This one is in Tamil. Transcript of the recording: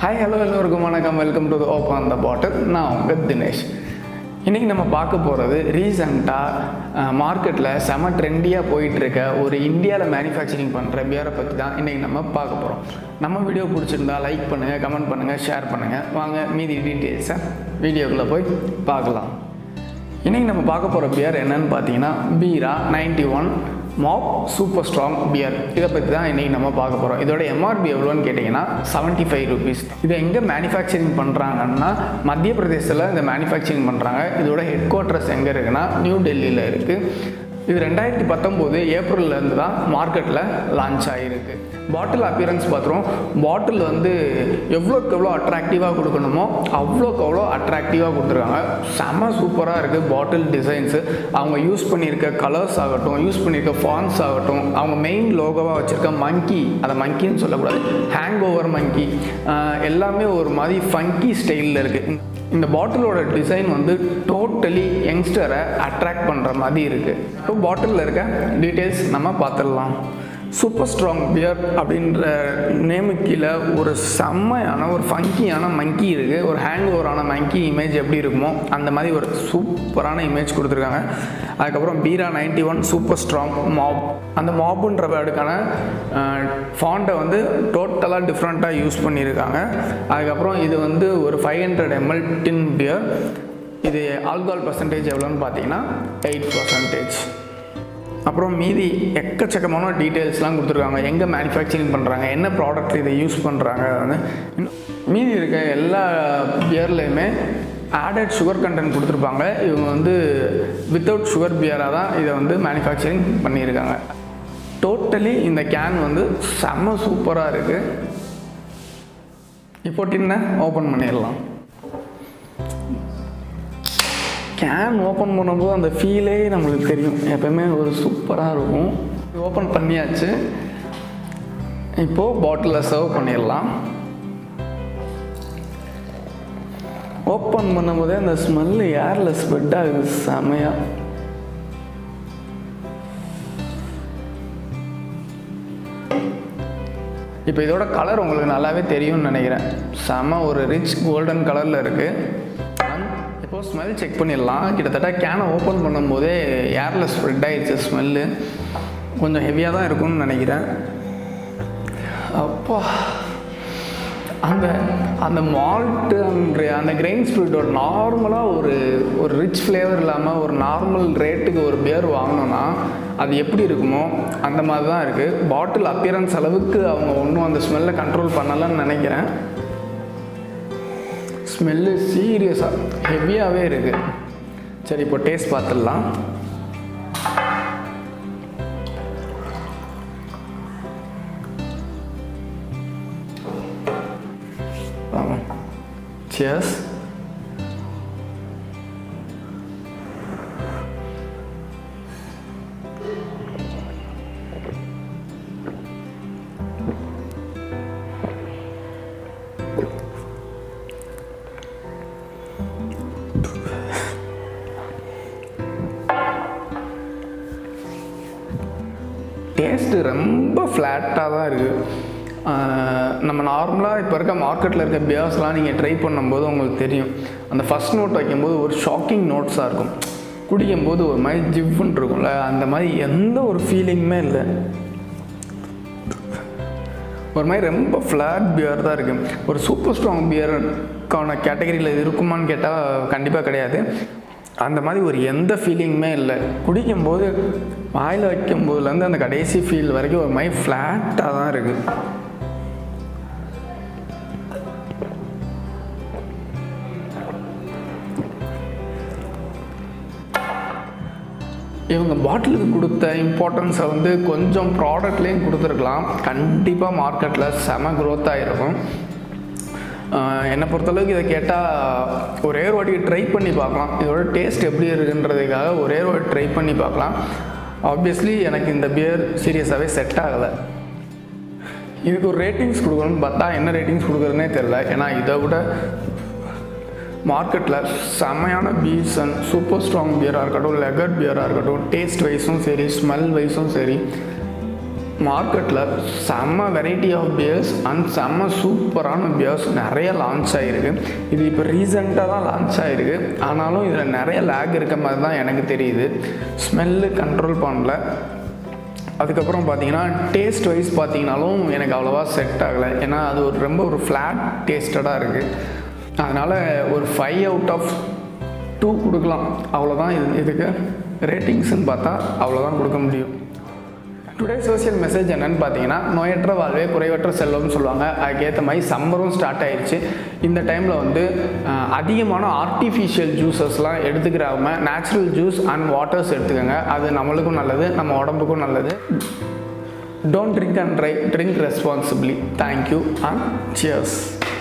ஹாய் ஹலோ எல்லோருக்கும் வணக்கம் welcome to open the bottle நான் உங்கள் தினேஷ் இன்றைக்கி நம்ம பார்க்க போகிறது ரீசண்டாக மார்க்கெட்டில் செம ட்ரெண்டியாக போயிட்டுருக்க ஒரு இந்தியாவில் மேனுஃபேக்சரிங் பண்ணுற பியரை பற்றி தான் இன்றைக்கி நம்ம பார்க்க போகிறோம் நம்ம வீடியோ பிடிச்சிருந்தா லைக் பண்ணுங்கள் கமெண்ட் பண்ணுங்கள் ஷேர் பண்ணுங்கள் வாங்க மீதி டீட்டெயில்ஸை வீடியோக்குள்ளே போய் பார்க்கலாம் இன்றைக்கி நம்ம பார்க்க போகிற பியர் என்னன்னு பார்த்தீங்கன்னா பீரா நைன்டி ஒன் மாப் சூப்பர் ஸ்ட்ராங் பியர் இதை பற்றி தான் இன்றைக்கி நம்ம பார்க்க போகிறோம் இதோட எம்ஆர்பி எவ்வளோன்னு கேட்டிங்கன்னா செவன்ட்டி ஃபைவ் ருபீஸ் இதை எங்கே மேனுஃபேக்சரிங் பண்ணுறாங்கன்னா மத்திய பிரதேசத்தில் இந்த மேனுஃபேக்சரிங் பண்ணுறாங்க இதோட ஹெட் குவார்ட்டர்ஸ் எங்கே இருக்குன்னா நியூ டெல்லியில் இருக்குது இது ரெண்டாயிரத்தி பத்தொம்போது ஏப்ரல்லேருந்து தான் மார்க்கெட்டில் லான்ச் ஆகிருக்கு பாட்டில் அப்பியரன்ஸ் பார்த்துருவோம் பாட்டில் வந்து எவ்வளோக்கு எவ்வளோ அட்ராக்டிவாக கொடுக்கணுமோ அவ்வளோக்கு அவ்வளோ அட்ராக்டிவாக கொடுத்துருக்காங்க செம சூப்பராக இருக்குது பாட்டில் டிசைன்ஸு அவங்க யூஸ் பண்ணியிருக்க கலர்ஸ் ஆகட்டும் யூஸ் பண்ணியிருக்க ஃபான்ஸ் ஆகட்டும் அவங்க மெயின் லோகோவாக வச்சுருக்க மங்கி அதை மங்கின்னு சொல்லக்கூடாது ஹேங் ஓவர் மங்கி எல்லாமே ஒரு மாதிரி ஃபங்கி ஸ்டைலில் இருக்குது இந்த பாட்டிலோட டிசைன் வந்து டோட்டலி யங்ஸ்டரை அட்ராக்ட் பண்ணுற மாதிரி இருக்குது இப்போ பாட்டிலில் இருக்க டீட்டெயில்ஸ் நம்ம பார்த்துடலாம் சூப்பர் ஸ்ட்ராங் பியர் அப்படின்ற நேமுக்கு கீழே ஒரு செம்மையான ஒரு ஃபங்கியான மங்கி இருக்குது ஒரு ஹேங் ஓவரான மங்கி இமேஜ் எப்படி இருக்குமோ அந்த மாதிரி ஒரு சூப்பரான இமேஜ் கொடுத்துருக்காங்க அதுக்கப்புறம் Bira ninety one super strong மாப் அந்த மாப்புன்ற வேர்டுக்கான ஃபாண்ட்டை வந்து டோட்டலாக டிஃப்ரெண்ட்டாக யூஸ் பண்ணியிருக்காங்க அதுக்கப்புறம் இது வந்து ஒரு five hundred ML tin beer இது ஆல்கஹால் பர்சன்டேஜ் எவ்வளோன்னு பார்த்தீங்கன்னா எயிட் பர்சன்டேஜ் அப்புறம் மீதி எக்கச்சக்கமான டீட்டெயில்ஸ்லாம் கொடுத்துருக்காங்க எங்கே மேனுஃபேக்சரிங் பண்ணுறாங்க என்ன ப்ராடக்ட் இதை யூஸ் பண்ணுறாங்க வந்து இன்னும் மீதி இருக்க எல்லா பியர்லேயுமே ஆடட் சுகர் கண்டென்ட் கொடுத்துருப்பாங்க இவங்க வந்து வித்தவுட் சுகர் பியராக தான் இதை வந்து மேனுஃபேக்சரிங் பண்ணியிருக்காங்க டோட்டலி இந்த கேன் வந்து செம்ம சூப்பராக இருக்குது இப்போ டின்னை ஓப்பன் பண்ணிடலாம் கேன் ஓப்பன் பண்ணும்போது அந்த ஃபீலே நம்மளுக்கு தெரியும் எப்போவுமே ஒரு சூப்பராக இருக்கும் ஓப்பன் பண்ணியாச்சு இப்போது பாட்டிலில் சர்வ் பண்ணிடலாம் ஓப்பன் பண்ணும்போதே அந்த ஸ்மெல்லு ஏரில் ஸ்ப்ரெட் ஆகுது செமையாக இப்போ இதோட கலர் உங்களுக்கு நல்லாவே தெரியும்னு நினைக்கிறேன் செம ஒரு ரிச் கோல்டன் கலரில் இருக்குது இப்போ ஸ்மெல் செக் பண்ணிடலாம் கிட்டத்தட்ட கேனை ஓப்பன் பண்ணும்போதே ஏரில் ஸ்ப்ரெட் ஆயிடுச்சு ஸ்மெல்லு கொஞ்சம் ஹெவியாக தான் இருக்கும்னு நினைக்கிறேன் அப்பா அந்த அந்த மால்ட்டு அந்த அந்த கிரெயின் ஸ்பிரிட்டோட நார்மலாக ஒரு ஒரு ரிச் ஃப்ளேவர் இல்லாமல் ஒரு நார்மல் ரேட்டுக்கு ஒரு பியர் வாங்கினோன்னா அது எப்படி இருக்குமோ அந்த மாதிரி தான் இருக்குது பாட்டில் அப்பியரன்ஸ் அளவுக்கு அவங்க ஒன்றும் அந்த ஸ்மெல்லை கண்ட்ரோல் பண்ணலைன்னு நினைக்கிறேன் ஸ்மெல்லு சீரியஸாக ஹெவியாகவே இருக்குது சரி இப்போ டேஸ்ட் பார்த்துடலாம் சியர்ஸ் டேஸ்ட்டு ரொம்ப ஃப்ளாட்டாக தான் இருக்குது நம்ம நார்மலாக இப்போ இருக்க மார்க்கெட்டில் இருக்க பியர்ஸ்லாம் நீங்கள் ட்ரை பண்ணும்போது உங்களுக்கு தெரியும் அந்த ஃபஸ்ட் நோட் வைக்கும்போது ஒரு ஷாக்கிங் நோட்ஸாக இருக்கும் குடிக்கும்போது ஒரு மாதிரி ஜிவ்வுன்னு இருக்கும்ல அந்த மாதிரி எந்த ஒரு ஃபீலிங்குமே இல்லை ஒரு மாதிரி ரொம்ப ஃப்ளாட் பியர் தான் இருக்குது ஒரு சூப்பர் ஸ்ட்ராங் பியருக்கான கேட்டகரியில் இருக்குமான்னு கேட்டால் கண்டிப்பாக கிடையாது அந்த மாதிரி ஒரு எந்த ஃபீலிங்குமே இல்லை குடிக்கும்போது வாயில் வைக்கும்போதுலேருந்து அந்த கடைசி ஃபீல் வரைக்கும் ஒரு மாதிரி ஃப்ளாட்டாக தான் இருக்குது இவங்க பாட்டிலுக்கு கொடுத்த இம்பார்ட்டன்ஸை வந்து கொஞ்சம் ப்ராடக்ட்லேயும் கொடுத்துருக்கலாம் கண்டிப்பாக மார்க்கெட்டில் செம க்ரோத் ஆகிருக்கும் என்னை பொறுத்தளவுக்கு இதை கேட்டால் ஒரே ஒரு வாட்டி ட்ரை பண்ணி பார்க்கலாம் இதோட டேஸ்ட் எப்படி இருக்குன்றதுக்காக ஒரே ஒரு வாட்டி ட்ரை பண்ணி பார்க்கலாம் ஆப்வியஸ்லி எனக்கு இந்த பியர் சீரியஸாகவே செட் ஆகலை இதுக்கு ஒரு ரேட்டிங்ஸ் கொடுக்கணும்னு பார்த்தா என்ன ரேட்டிங்ஸ் கொடுக்குறதுனே தெரில ஏன்னா இதை விட மார்க்கெட்டில் செமையான பீஸ் அண்ட் சூப்பர் ஸ்ட்ராங் பியராக இருக்கட்டும் லெகர் பியராக இருக்கட்டும் டேஸ்ட் வைஸும் சரி ஸ்மெல் வைஸும் சரி மார்க்கெட்டில் செம்ம வெரைட்டி ஆஃப் பியர்ஸ் அண்ட் செம்ம சூப்பரான பியர்ஸ் நிறைய லான்ச் ஆகிருக்கு இது இப்போ ரீசெண்டாக தான் லான்ச் ஆகிருக்கு ஆனாலும் இதில் நிறைய லேக் இருக்க மாதிரி தான் எனக்கு தெரியுது ஸ்மெல்லு கண்ட்ரோல் பண்ணல அதுக்கப்புறம் பார்த்தீங்கன்னா டேஸ்ட் வைஸ் பார்த்தீங்கனாலும் எனக்கு அவ்வளோவா செட் ஆகலை ஏன்னா அது ஒரு ரொம்ப ஒரு ஃப்ளாட் டேஸ்டடாக இருக்குது அதனால் ஒரு ஃபைவ் அவுட் ஆஃப் டூ கொடுக்கலாம் அவ்வளோதான் இது இதுக்கு ரேட்டிங்ஸ்னு பார்த்தா அவ்வளோதான் கொடுக்க முடியும் டுடே சோஷியல் மெசேஜ் என்னன்னு பார்த்தீங்கன்னா நோயற்ற வாழ்வே குறைவற்ற செல்வம்னு சொல்லுவாங்க அதுக்கேற்ற மாதிரி சம்மரும் ஸ்டார்ட் ஆயிடுச்சு இந்த டைமில் வந்து அஹ், அதிகமான ஆர்டிஃபிஷியல் ஜூஸஸ்லாம் எடுத்துக்கிறாம நேச்சுரல் ஜூஸ் அண்ட் வாட்டர்ஸ் எடுத்துக்கோங்க அது நம்மளுக்கும் நல்லது நம்ம உடம்புக்கும் நல்லது don't drink and try drink responsibly thank you and cheers